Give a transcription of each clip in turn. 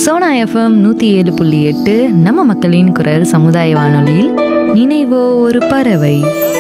Sona FM நூற்றி ஏழு புள்ளி எட்டு நம்ம மக்களின் குரல் சமுதாய வானொலியில் நினைவோ ஒரு பறவை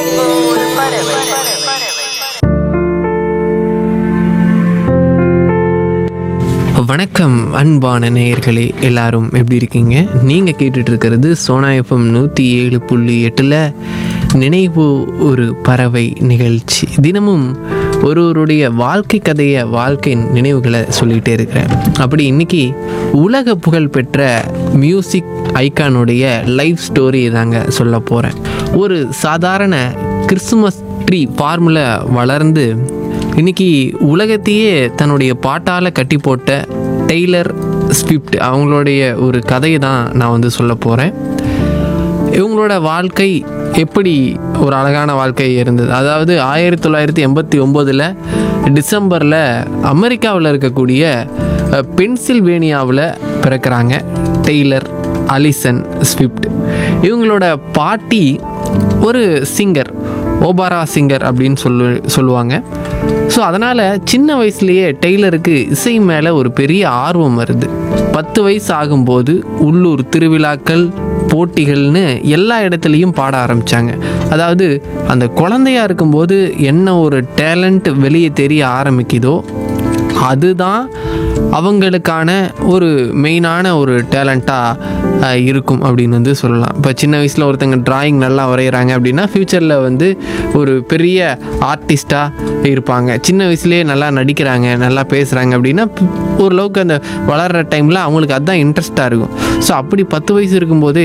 வணக்கம் அன்பான நேயர்களே எல்லாரும் எப்படி இருக்கீங்க நீங்கள் கேட்டுட்டு இருக்கிறது சோனா எஃப்எம் நூற்றி ஏழு புள்ளி எட்டில் நினைவு ஒரு பறவை நிகழ்ச்சி தினமும் ஒருவருடைய வாழ்க்கை கதையை வாழ்க்கை நினைவுகளை சொல்லிகிட்டே இருக்கிறேன் அப்படி இன்னைக்கு உலக புகழ் பெற்ற மியூசிக் ஐக்கானுடைய லைஃப் ஸ்டோரி தாங்க சொல்ல போகிறேன் ஒரு சாதாரண கிறிஸ்துமஸ் ட்ரீ ஃபார்மில் வளர்ந்து இன்னைக்கு உலகத்தையே தன்னுடைய பாட்டால் கட்டி போட்ட டெய்லர் ஸ்விஃப்ட் அவங்களுடைய ஒரு கதையை தான் நான் வந்து சொல்ல போகிறேன் இவங்களோட வாழ்க்கை எப்படி ஒரு அழகான வாழ்க்கை இருந்தது அதாவது ஆயிரத்தி தொள்ளாயிரத்தி எண்பத்தி ஒம்போதில் டிசம்பரில் அமெரிக்காவில் இருக்கக்கூடிய அஹ், பென்சில்வேனியாவில் பிறக்கிறாங்க டெய்லர் அலிசன் ஸ்விஃப்ட் இவங்களோட பாட்டி ஒரு சிங்கர் ஓபாரா சிங்கர் அப்படின்னு சொல்லு சொல்லுவாங்க ஸோ அதனால் சின்ன வயசுலேயே டெய்லருக்கு இசை மேலே ஒரு பெரிய ஆர்வம் வருது பத்து வயசு ஆகும்போது உள்ளூர் திருவிழாக்கள் போட்டிகள்னு எல்லா இடத்துலையும் பாட ஆரம்பித்தாங்க அதாவது அந்த குழந்தையா இருக்கும்போது என்ன ஒரு டேலண்ட் வெளியே தெரிய ஆரம்பிக்குதோ அதுதான் அவங்களுக்கான ஒரு மெயினான ஒரு டேலண்ட்டாக இருக்கும் அப்படின்னு வந்து சொல்லலாம் இப்போ சின்ன வயசில் ஒருத்தங்க டிராயிங் நல்லா வரைகிறாங்க அப்படின்னா ஃப்யூச்சரில் வந்து ஒரு பெரிய ஆர்டிஸ்ட்டாக இருப்பாங்க சின்ன வயசுலேயே நல்லா நடிக்கிறாங்க நல்லா பேசுகிறாங்க அப்படின்னா ப- ஓரளவுக்கு அந்த வளர்கிற டைமில் அவங்களுக்கு அதுதான் இன்ட்ரெஸ்ட்டாக இருக்கும் ஸோ அப்படி பத்து வயசு இருக்கும்போது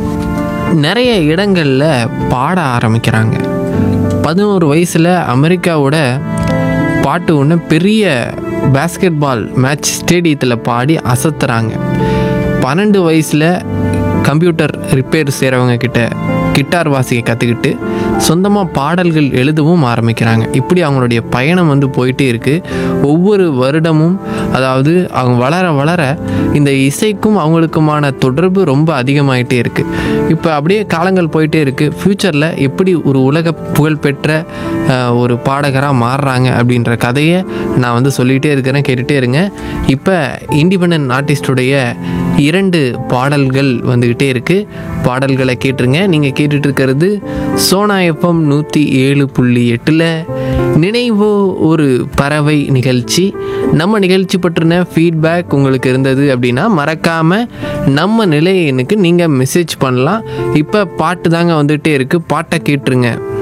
நிறைய இடங்களில் பாட ஆரம்பிக்கிறாங்க பதினோரு வயசில் அமெரிக்காவோட பாட்டு ஒன்று பெரிய பேஸ்கெட் பால் மேட்ச் ஸ்டேடியத்தில் பாடி அசத்துறாங்க பன்னெண்டு வயசில் கம்ப்யூட்டர் ரிப்பேர் செய்கிறவங்க கிட்ட கிட்டார் வாசிக்க கற்றுக்கிட்டு சொந்தமாக பாடல்கள் எழுதவும் ஆரம்பிக்கிறாங்க இப்படி அவங்களுடைய பயணம் வந்து போயிட்டே இருக்குது ஒவ்வொரு வருடமும் அதாவது அவங்க வளர வளர இந்த இசைக்கும் அவங்களுக்குமான தொடர்பு ரொம்ப அதிகமாயிட்டே இருக்குது இப்போ அப்படியே காலங்கள் போயிட்டே இருக்குது ஃப்யூச்சரில் எப்படி ஒரு உலக புகழ்பெற்ற அஹ், ஒரு பாடகராக மாறுறாங்க அப்படின்ற கதையை நான் வந்து சொல்லிகிட்டே இருக்கிறேன் கேட்டுகிட்டே இருங்க இப்போ இண்டிபெண்ட் ஆர்டிஸ்டுடைய இரண்டு பாடல்கள் வந்துக்கிட்டே இருக்குது பாடல்களை கேட்டுருங்க நீங்கள் கேட்டுட்டு இருக்கிறது சோனா எஃப்எம் நூற்றி ஏழு புள்ளி எட்டில் நினைவோ ஒரு பறவை நிகழ்ச்சி நம்ம நிகழ்ச்சி பற்றின ஃபீட்பேக் உங்களுக்கு இருந்தது அப்படின்னா மறக்காமல் நம்ம நிலையனுக்கு நீங்கள் மெசேஜ் பண்ணலாம் இப்போ பாட்டு தாங்க வந்துகிட்டே இருக்குது பாட்டை கேட்டுருங்க